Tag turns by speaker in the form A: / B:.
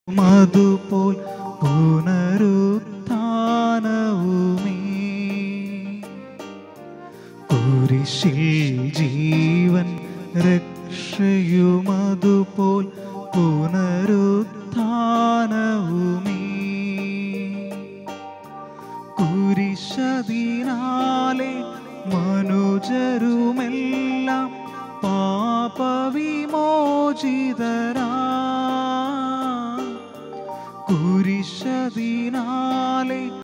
A: മതുപോൽ പുനരുത്ഥാനവുമേ കുരിശിൽ ജീവൻ രക്ഷയുമതുപോൽ പുനരുത്ഥാനവുമേ കുരിശതിനാലെ മനുജരുമെല്ലാം പാപവിമോചിതരാ കുരിശതിനാലെ